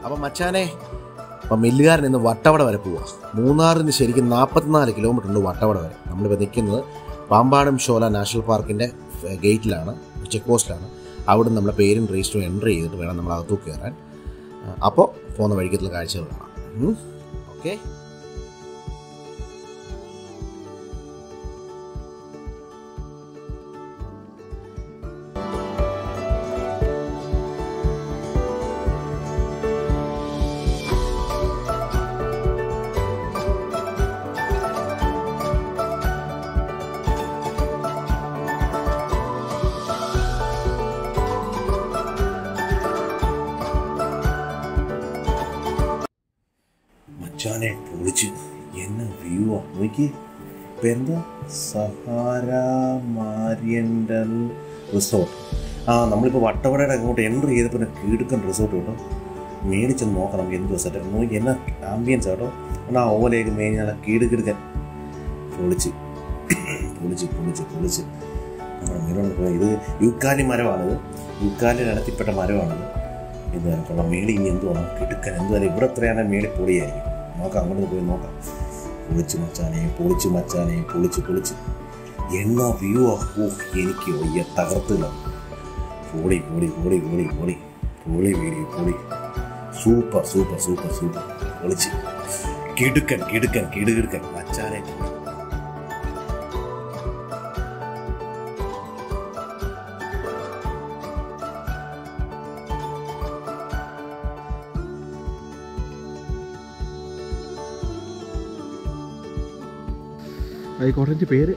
അപ്പം മച്ചാനെ അപ്പം മില്ലുകാരൻ ഇന്ന് വട്ടവട വരെ പോവുക മൂന്നാറിൽ നിന്ന് ശരിക്കും നാൽപ്പത്തിനാല് കിലോമീറ്റർ ഉണ്ട് വട്ടവട വരെ നമ്മളിപ്പോൾ നിൽക്കുന്നത് പാമ്പാടും ഷോല നാഷണൽ പാർക്കിൻ്റെ ഗേറ്റിലാണ് ചെക്ക് പോസ്റ്റിലാണ് അവിടെ നമ്മളെ പേരും രജിസ്റ്ററും എൻ്റർ ചെയ്തിട്ട് വേണം നമ്മൾ അകത്തു കയറാൻ അപ്പോൾ പോകുന്ന വഴിക്കത്തുള്ള കാഴ്ചകൾ കാണാം ഓക്കെ മച്ചാനെ പൊളിച്ച് എന്നെ വ്യൂ ആ നോക്കി ഇപ്പം എന്താ സഹാര മാരിയൻ്റൽ റിസോർട്ട് ആ നമ്മളിപ്പോൾ വട്ടവടയുടെ അങ്ങോട്ട് എൻ്റർ ചെയ്തപ്പോൾ പിന്നെ കീടുക്കൻ റിസോർട്ട് കേട്ടോ മേടിച്ചൊന്ന് നോക്കാം നമുക്ക് എന്ത് സെറ്റ് നോക്കി എന്നാ ആംബിയൻസ് കേട്ടോ എന്നാൽ ആ ഓലയൊക്കെ മേഞ്ഞാൽ കീടുകിടുക്കൻ പൊളിച്ച് പൊളിച്ച് പൊളിച്ച് പൊളിച്ച് നമ്മുടെ മേലോട്ട് പോയി ഇത് യുക്കാലി മരമാണിത് യുക്കാലിന് ഇടത്തിൽപ്പെട്ട മരമാണിത് ഇത് കൊള്ളാം മേളി ഇനി എന്തുവാണ് കിടുക്കൻ എന്തുവാണ് ഇവിടെ എത്രയാണ് മേളി പൊളിയായിരിക്കും നോക്കാം അങ്ങോട്ട് പോയി നോക്കാം പൊളിച്ച് മച്ചാനെ പൊളിച്ച് മച്ചാനെ പൊളിച്ച് പൊളിച്ച് എന്നാ വ്യൂ ആ ഓ എനിക്ക് വയ്യ തകർത്തുക പൊളി പൊളി പൊളി പൊളി പൊളി പൊളി വീഡിയോ പൊളി സൂപ്പർ സൂപ്പർ സൂപ്പർ സൂപ്പർ പൊളിച്ച് കിടുക്കൻ കിടുക്കൻ കിടുകിടുക്കൻ മച്ചാനെ ഈ കോട്ടേജിൻ്റെ പേര്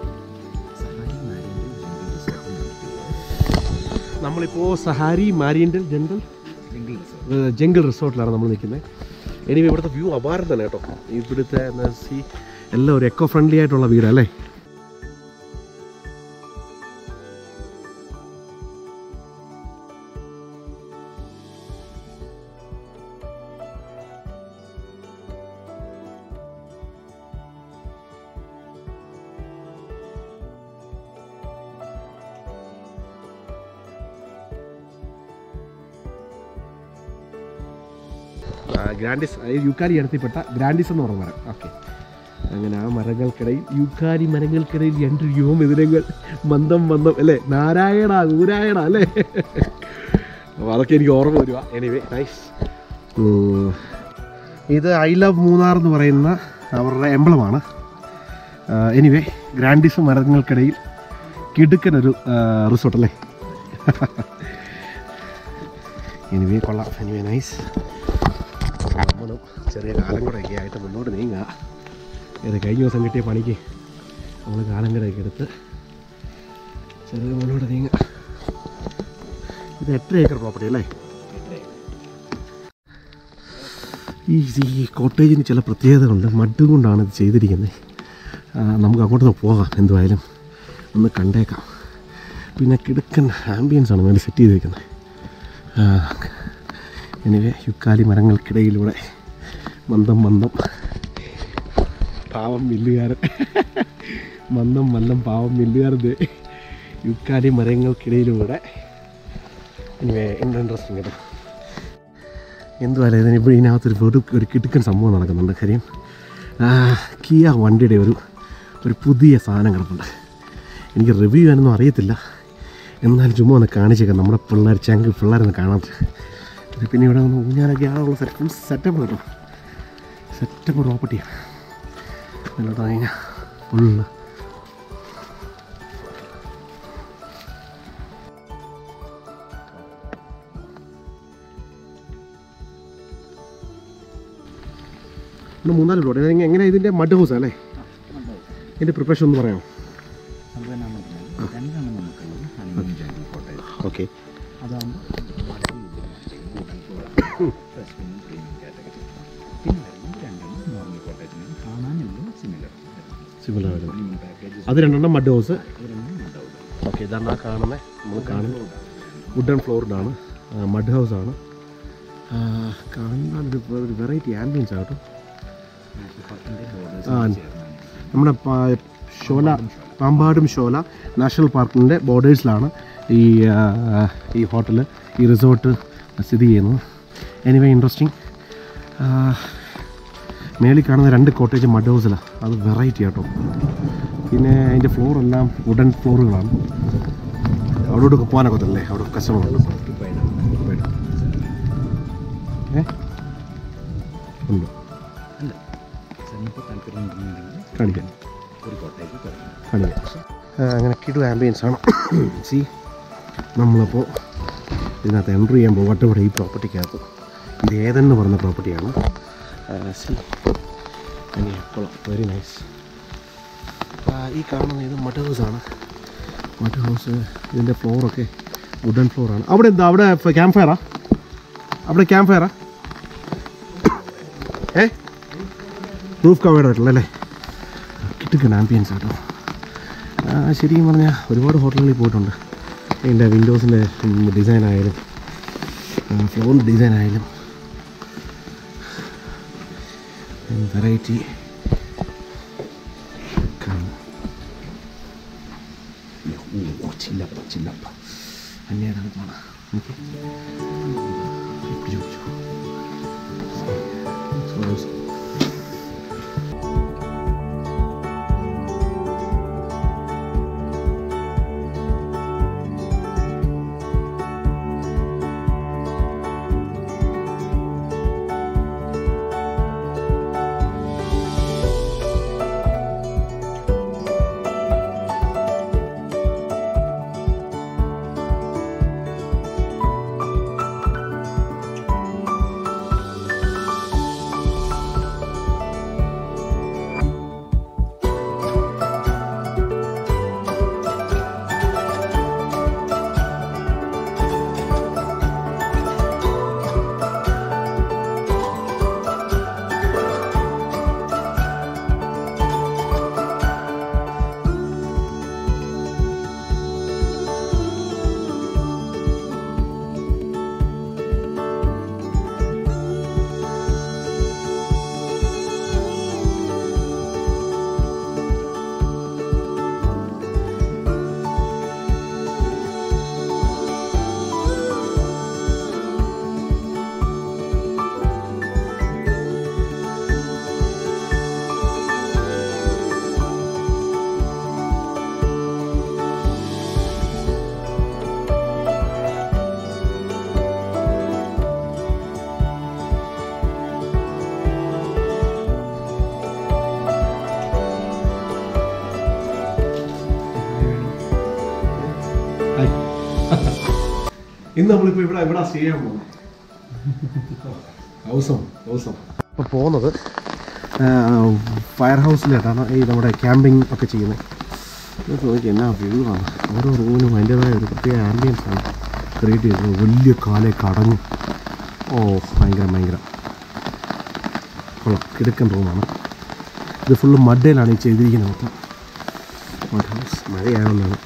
നമ്മളിപ്പോൾ സഹാരി മാരിയൻ്റൽ ജംഗിൾ ജംഗിൾ റിസോർട്ടിലാണ് നമ്മൾ നിൽക്കുന്നത് എനിവേ ഇവിടുത്തെ വ്യൂ അപാരം തന്നെ കേട്ടോ ഇവിടുത്തെ നഴ്സി എല്ലാം ഒരു എക്കോ ഫ്രണ്ട്ലി ആയിട്ടുള്ള വീടല്ലേ ആ, ഗ്രാൻഡിസ് അതായത് യുക്കാലി ഇനത്തിൽപ്പെട്ട ഗ്രാൻഡിസ് എന്ന് പറഞ്ഞ മരം ഓക്കെ അങ്ങനെ ആ മരങ്ങൾക്കിടയിൽ യുക്കാലി മരങ്ങൾക്കിടയിൽ രണ്ട് യോമെതിരങ്ങൾ മന്ദം മന്ദം അല്ലേ നാരായണ ഊരായണ അല്ലേ അപ്പോൾ അതൊക്കെ എനിക്ക് ഓർമ്മ വരുക എനിവേ നൈസ് ഇത് ഐ ലവ് മൂന്നാർ എന്ന് പറയുന്ന അവരുടെ എംബ്ലമാണ് എനിവേ ഗ്രാൻഡിസ് മരങ്ങൾക്കിടയിൽ കിടുക്കനൊരു റിസോർട്ട് അല്ലേ എനിവേ കൊള്ളാം എനിവേ നൈസ് നമ്മളും ചെറിയ കാലം കൂടെയൊക്കെ ആയിട്ട് മുന്നോട്ട് നീങ്ങുക ഇത് കഴിഞ്ഞ ദിവസം കിട്ടിയ പണിക്ക് നമ്മൾ കാലം കൂടെയൊക്കെ എടുത്ത് ചെറിയ മുന്നോട്ട് നീങ്ങുക ഇത് എത്ര ഏക്കർ പ്രോപ്പർട്ടി അല്ലേ ഈ ഈ കോട്ടേജിന് ചില പ്രത്യേകതകളുണ്ട് മഡ് കൊണ്ടാണ് ഇത് ചെയ്തിരിക്കുന്നത് ആ, നമുക്ക് അങ്ങോട്ട് നിന്ന് പോകാം എന്തുമായാലും ഒന്ന് കണ്ടേക്കാം പിന്നെ കിടക്കൻ ആംബിയൻസ് ആണ് വേണ്ടി സെറ്റ് ചെയ്തിരിക്കുന്നത് എനിവേ യുക്കാലി മരങ്ങൾക്കിടയിലൂടെ മന്ദം മന്ദം പാവം മില്ലുകാരൻ മന്ദം മന്ദം പാവം മില്ലുകാരൻ ദേ യുക്കാലി മരങ്ങൾക്കിടയിലൂടെ എനിവേ എന്ത് ഇൻട്രസ്റ്റിംഗ് കേട്ടോ എന്തുവല്ല ഇതിന് ഇപ്പോൾ ഇതിനകത്തൊരു ഒരു ഒരു കിടുക്കൻ സംഭവം നടക്കുന്നുണ്ട് കാര്യം ആ, കിയ വണ്ടിയുടെ ഒരു ഒരു പുതിയ സാധനം കിടപ്പുണ്ട് എനിക്ക് റിവ്യൂ ചെയ്യാനൊന്നും അറിയത്തില്ല എന്നാലും ചുമ്മാ ഒന്ന് കാണിച്ചേക്കാം നമ്മുടെ പിള്ളേർ ചങ്ക് പിള്ളേരൊന്ന് കാണാൻ ഇത് പിന്നെ ഇവിടെ ഒന്ന് ഊഞ്ഞാലൊക്കെ ആളുള്ള സെറ്റ് ഫുൾ സെറ്റപ്പ് കേട്ടോ സെറ്റപ്പ് പ്രോപ്പർട്ടിയാണ് എന്നിട്ട് കഴിഞ്ഞാൽ ഫുള്ള് പിന്നെ മൂന്നാല് പ്ലോട്ട് ഇത് എങ്ങനെ ഇതിൻ്റെ മഡ് ഹൗസ് അല്ലേ ഇതിൻ്റെ പ്രിപ്പറേഷൻ ഒന്ന് പറയാമോ രണ്ടെണ്ണം നമുക്കുള്ളത് ഹണിമൂൺ ജംഗിൾ കോട്ടേജ് ഓക്കെ അതാകുമ്പോൾ പ്രീമിയം കാറ്റഗറി പിന്നെ വരുന്നത് രണ്ടെണ്ണം നോർമൽ കോട്ടേജിനാണ് കാണാനുള്ള സിമിലർ സിമിലർ ആയിട്ട് പ്രീമിയം പാക്കേജ് അത് രണ്ടെണ്ണം മഡ് ഹൗസ് ഒരെണ്ണം ഉണ്ടാവും ഓക്കെ ഇതാണ് ആ കാണുന്നത് നമ്മൾ കാണുന്നത് വുഡൻ ഫ്ലോറിഡാണ് മഡ് ഹൗസ് ആണ് ആ, കാണാൻ ഒരു ഒരു വെറൈറ്റി ആംബിയൻസ് ആട്ടോ നാഷണൽ പാർക്കിൻ്റെ ബോർഡേഴ്സ് ആ. ചേർന്നാണ് നമ്മുടെ പാ- ഷോല പാമ്പാടും ഷോല നാഷണൽ പാർക്കിൻ്റെ ബോർഡേഴ്സിലാണ് ഈ ആ, ഈ ഹോട്ടൽ ഈ റിസോർട്ട് സ്ഥിതി ചെയ്യുന്നത് എനിവേ ഇൻട്രസ്റ്റിംഗ് മേളിൽ കാണുന്ന രണ്ട് കോട്ടേജ് മഡ് ഹൗസിലാണ് അത് വെറൈറ്റി ആട്ടോ പിന്നെ അതിൻ്റെ ഫ്ലോർ എല്ലാം വുഡൻ ഫ്ലോറുകളാണ് അവിടോട്ടൊക്കെ പോകാനൊക്കത്തില്ലേ അവിടെ കസ്റ്റമറുണ്ട് ഏ ഉണ്ട് അല്ല സാറിനിപ്പോൾ താല്പര്യം ഉണ്ടെന്നുണ്ടെങ്കിൽ കാണിക്കാം ഒരു കോട്ടേജ് തുടങ്ങാം കാണിക്കാം ആ, അങ്ങനെ കിടു ആംബിയൻസ് ആണ് സി നമ്മളിപ്പോൾ ഇതിനകത്ത് എൻട്രി ചെയ്യാൻ പോകട്ടെ ഇവിടെ ഈ പ്രോപ്പർട്ടിക്കകത്ത് ഇത് ഏതെന്ന് പറഞ്ഞ പ്രോപ്പർട്ടിയാണ് സി എപ്പോഴും വെരി നൈസ് ഈ കാണുന്ന ഇത് മഡ് ഹൗസ് ആണ് മഡ് ഹൗസ് ഇതിൻ്റെ ഫ്ലോറൊക്കെ വുഡൻ ഫ്ലോറാണ് അവിടെ എന്താ അവിടെ ക്യാമ്പ് ഫയറാ അവിടെ ക്യാമ്പ് ഫയറാ ഏ റൂഫ് കവേഡ് ആയിട്ടുള്ള അല്ലേ കിട്ടുക്കൻ ആംബിയൻസ് ആട്ടോ ആ, ശരിക്കും പറഞ്ഞാൽ ഒരുപാട് ഹോട്ടലുകളിൽ പോയിട്ടുണ്ട് അതിൻ്റെ വിൻഡോസിൻ്റെ ഡിസൈൻ ആയാലും ഫ്ലോറിൻ്റെ ഡിസൈൻ ആയാലും വെറൈറ്റി ഓ ചില്ലപ്പ ചില്ലപ്പ അന്യാണ് കാണാം ഓക്കെ പിടിച്ചു പിടിച്ചു So, ഇന്ന് നമ്മളിപ്പോൾ ഇവിടെ ഇവിടെ സ്റ്റേ ചെയ്യാൻ പോകുന്നത് ഹൗസം ഹൗസം ഇപ്പോൾ പോകുന്നത് ഫയർ ഹൗസിലേട്ടാണ് ഈ നമ്മുടെ ക്യാമ്പിംഗ് ഒക്കെ ചെയ്യുന്നത് ഇത് നോക്കി എന്നാ വ്യൂ ആണ് ഓരോ റൂമിനും അതിൻ്റേതായ ഒരു പ്രത്യേക ആംബിയൻസ് ആണ് ക്രിയേറ്റ് ചെയ്തത് വലിയ കാലെ കടങ്ങും ഓ ഭയങ്കര ഭയങ്കര കൊള്ളാം കിടക്കൻ റൂമാണ് ഇത് ഫുള്ള് മഡയിലാണ് ഈ ചെയ്തിരിക്കുന്നത് മൊത്തം മഡ് ഹൗസ് മഴയാണെന്നാണ്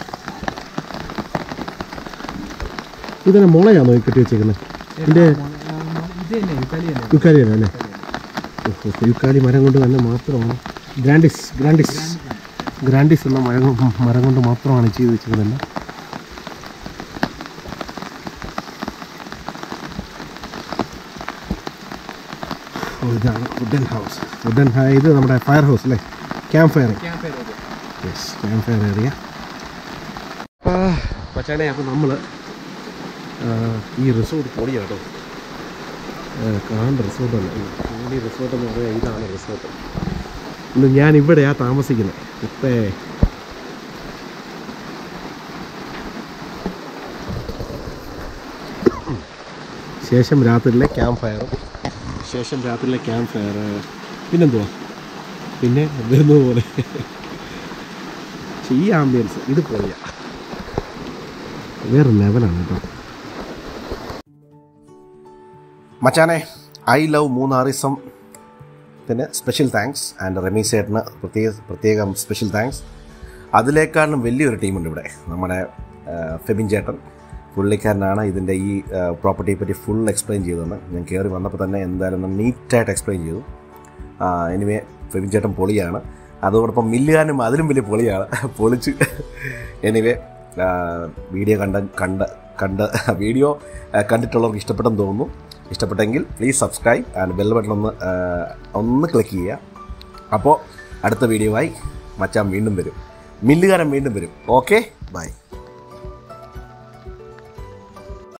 ഇതന്നെ മുളയാണോ ഈ കെട്ടി വെച്ചേക്കുന്നത് ഇതിൻ്റെ ഇത് തന്നെ യുക്കാലി തന്നെ യുക്കാലി അല്ലേ അല്ലേ ഓഹോ, യുക്കാലി മരം കൊണ്ട് തന്നെ മാത്രമാണ് ഗ്രാൻഡിസ് ഗ്രാൻഡിസ് ഗ്രാൻഡിസ് എന്ന മരം കൊണ്ട് മരം കൊണ്ട് മാത്രമാണ് ചെയ്ത് വെച്ചിരുന്നത് ഓ, ഇതാണ് വുഡൻ ഹൗസ് വുഡൻ ഹൈ ഇത് നമ്മുടെ ഫയർ ഹൗസ് അല്ലേ camp fire yes camp fire area പച്ചാനെ അപ്പോൾ നമ്മൾ ഈ റിസോർട്ട് പൊളിയാണ് കേട്ടോ കാണേണ്ട റിസോർട്ടല്ല ഈ റിസോർട്ട് എന്ന് പറഞ്ഞാൽ ഇതാണ് റിസോർട്ട് ഇന്ന് ഞാൻ ഇവിടെയാണ് താമസിക്കുന്നത് ഇപ്പേ ശേഷം രാത്രിയിലെ ക്യാമ്പ് ഫയറും ശേഷം രാത്രിയിലെ ക്യാമ്പ് ഫയർ പിന്നെന്തുവാ പിന്നെ വരുന്നത് പോലെ പക്ഷേ ഈ ആംബിയൻസ് ഇത് പൊളിയ വേറെ ലെവലാണ് കേട്ടോ മച്ചാനെ ഐ ലവ് മൂന്നാറിസം പിന്നെ സ്പെഷ്യൽ താങ്ക്സ് ആൻഡ് റമീസ് ചേട്ടന് പ്രത്യേക പ്രത്യേകം സ്പെഷ്യൽ താങ്ക്സ് അതിലേക്കാളും വലിയൊരു ടീമുണ്ട് ഇവിടെ നമ്മുടെ ആ, ഫെബിൻ ചേട്ടൻ പുള്ളിക്കാരനാണ് ഇതിൻ്റെ ഈ പ്രോപ്പർട്ടിയെ പറ്റി ഫുൾ എക്സ്പ്ലെയിൻ ചെയ്തതെന്ന് ഞാൻ കയറി വന്നപ്പോൾ തന്നെ എന്തായാലും നീറ്റായിട്ട് എക്സ്പ്ലെയിൻ ചെയ്തു എനിവേ ഫെബിൻ ചേട്ടൻ പൊളിയാണ് അതോടൊപ്പം മില്ലുകാരനും അതിലും വലിയ പൊളിയാണ് പൊളിച്ച് എനിവേ വീഡിയോ കണ്ട കണ്ട് കണ്ട് വീഡിയോ കണ്ടിട്ടുള്ളവർക്ക് ഇഷ്ടപ്പെട്ടെന്ന് തോന്നുന്നു ഇഷ്ടപ്പെട്ടെങ്കിൽ please subscribe and bell button ഒന്ന് ആ, ഒന്ന് ക്ലിക്ക് ചെയ്യുക അപ്പോൾ അടുത്ത വീഡിയോ ആയി മച്ചാൻ വീണ്ടും വരും മില്ലുകാരൻ വീണ്ടും വരും ഓക്കെ ബൈ